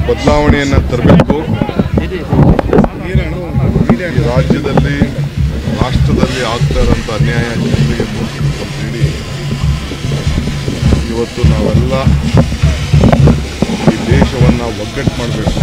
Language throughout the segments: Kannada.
ಬದಲಾವಣೆಯನ್ನು ತರಬೇಕು ಈ ರಾಜ್ಯದಲ್ಲಿ ರಾಷ್ಟ್ರದಲ್ಲಿ ಆಗ್ತಾ ಇರೋಂಥ ಅನ್ಯಾಯ ಜನರಿಗೆ ತೋರಿಸ್ಬೇಕು ಅಂತೇಳಿ ಇವತ್ತು ನಾವೆಲ್ಲ ಈ ದೇಶವನ್ನು ಒಗ್ಗಟ್ಟು ಮಾಡಬೇಕು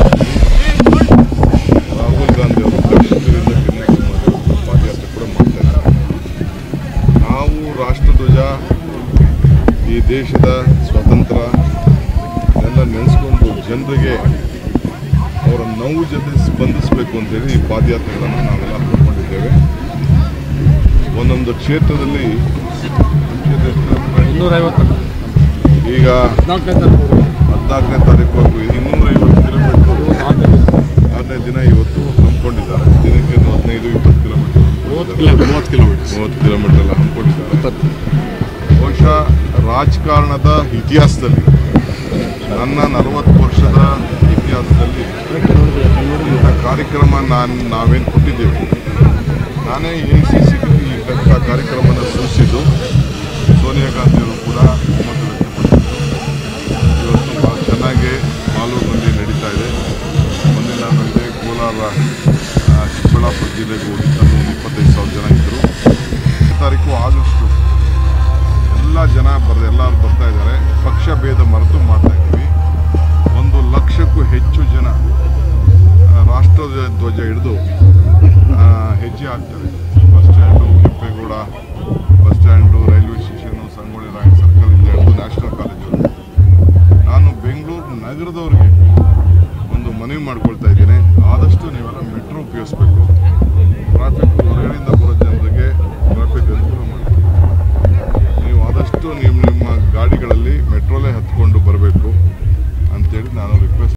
ರಾಹುಲ್ ಗಾಂಧಿ ಅವರು ದಕ್ಷಿಣದಿಂದ ಕನ್ಯಾಕುಮಾರಿ ಪಾದಯಾತ್ರೆ ಕೂಡ ಮಾಡ್ತಾ ಇದ್ದಾರೆ ನಾವು ರಾಷ್ಟ್ರಧ್ವಜ ಈ ದೇಶದ ಸ್ವಾತಂತ್ರ್ಯ ಎಲ್ಲ ನೆನೆಸ್ಕೊಂಡು ಜನರಿಗೆ ಅವರ ನೋವು ಜೊತೆ ಸ್ಪಂದಿಸಬೇಕು ಅಂತೇಳಿ ಈ ಪಾದಯಾತ್ರೆಗಳನ್ನು ನಾವೆಲ್ಲ ಹಮ್ಮಿಕೊಂಡಿದ್ದೇವೆ ಒಂದೊಂದು ಕ್ಷೇತ್ರದಲ್ಲಿ ಕ್ಷೇತ್ರ ಎಷ್ಟು? ಇನ್ನೂರೈವತ್ತು ಈಗ ಹದಿನಾಲ್ಕನೇ ತಾರೀಕು ಹದಿನಾಲ್ಕನೇ ತಾರೀಕು ಇನ್ನೂರೈವತ್ತು ಕಿಲೋಮೀಟರ್ ಹದಿನೈದು ದಿನ ಇವತ್ತು ಹಮ್ಮಿಕೊಂಡಿದ್ದಾರೆ ದಿನಕ್ಕೆ ಒಂದು ಹದಿನೈದು ಇಪ್ಪತ್ತು ಕಿಲೋಮೀಟರ್ ಮೂವತ್ತು ಕಿಲೋಮೀಟರ್ ಮೂವತ್ತು ಕಿಲೋಮೀಟರ್ ಮೂವತ್ತು ಕಿಲೋಮೀಟರ್ ಎಲ್ಲ ಹಮ್ಮಿಕೊಂಡಿದ್ದಾರೆ ಇಪ್ಪತ್ತು ಬಹುಶಃ ರಾಜಕಾರಣದ ಇತಿಹಾಸದಲ್ಲಿ ನನ್ನ ನಲವತ್ತು ವರ್ಷದ ಇತಿಹಾಸದಲ್ಲಿ ಇಂಥ ಕಾರ್ಯಕ್ರಮ ನಾನು ನಾವೇನು ಕೊಟ್ಟಿದ್ದೇವೆ ನಾನೇ ಎ ಸಿ ಸಿಗೆ ಈ ಇಂಥ ಕಾರ್ಯಕ್ರಮನ ಸೂಚಿಸಿದ್ದು ಸೋನಿಯಾ ಗಾಂಧಿಯವರು ಕೂಡ ಒಮ್ಮತ ವ್ಯಕ್ತಪಡಿಸಿದ್ದು ಇವತ್ತು ಭಾಳ ಚೆನ್ನಾಗಿ ಮಾಲೂರಿನಲ್ಲಿ ನಡೀತಾ ಇದೆ ಮುಂದಿನ ನನಗೆ ಕೋಲಾರ ಆ, ಚಿಕ್ಕಬಳ್ಳಾಪುರ ಜಿಲ್ಲೆಗೆ ಹೋಗಿದ್ದು ಒಂದು ಇಪ್ಪತ್ತೈದು ಸಾವಿರ ಜನ ಇದ್ದರು ತಾರೀಕು ಆಗಸ್ಟು ಎಲ್ಲ ಜನ ಬರ್ ಎಲ್ಲರೂ ಬರ್ತಾ ಇದ್ದಾರೆ ಪಕ್ಷ ಭೇದ ಮರೆತು ಮಾಡ್ತಾ ಇದ್ದೀವಿ ಒಂದು ಲಕ್ಷಕ್ಕೂ ಹೆಚ್ಚು ಜನ ಆ, ರಾಷ್ಟ್ರ ಧ್ವಜ ಹಿಡಿದು ಆ, ಹೆಜ್ಜೆ ಹಾಕ್ತಾರೆ bus stand Kempegowda bus stand railway station Sangolli Rayanna circle ಇಂದ ಹಿಡಿದು ನ್ಯಾಷನಲ್ ಕಾಲೇಜು ನಾನು ಬೆಂಗಳೂರು ನಗರದವ್ರಿಗೆ ಒಂದು ಮನವಿ ಮಾಡ್ಕೊಳ್ತಾ ಇದ್ದೀನಿ ಆದಷ್ಟು ನೀವೆಲ್ಲ ಮೆಟ್ರೋ ಉಪಯೋಗಿಸ್ಬೇಕು ಟ್ರಾಫಿಕ್ ಹೊರಗಡೆಯಿಂದ ಬರೋ ಜನರಿಗೆ ಟ್ರಾಫಿಕ್ ಅನುಕೂಲ ಮಾಡಿ ನೀವು ಆದಷ್ಟು ನಿಮ್ಮ ನಿಮ್ಮ ಗಾಡಿಗಳಲ್ಲಿ ಮೆಟ್ರೋಲೇ ಹತ್ಕೊಂಡು ಬರಬೇಕು ಅಂತೇಳಿ ನಾನು ರಿಕ್ವೆಸ್ಟ್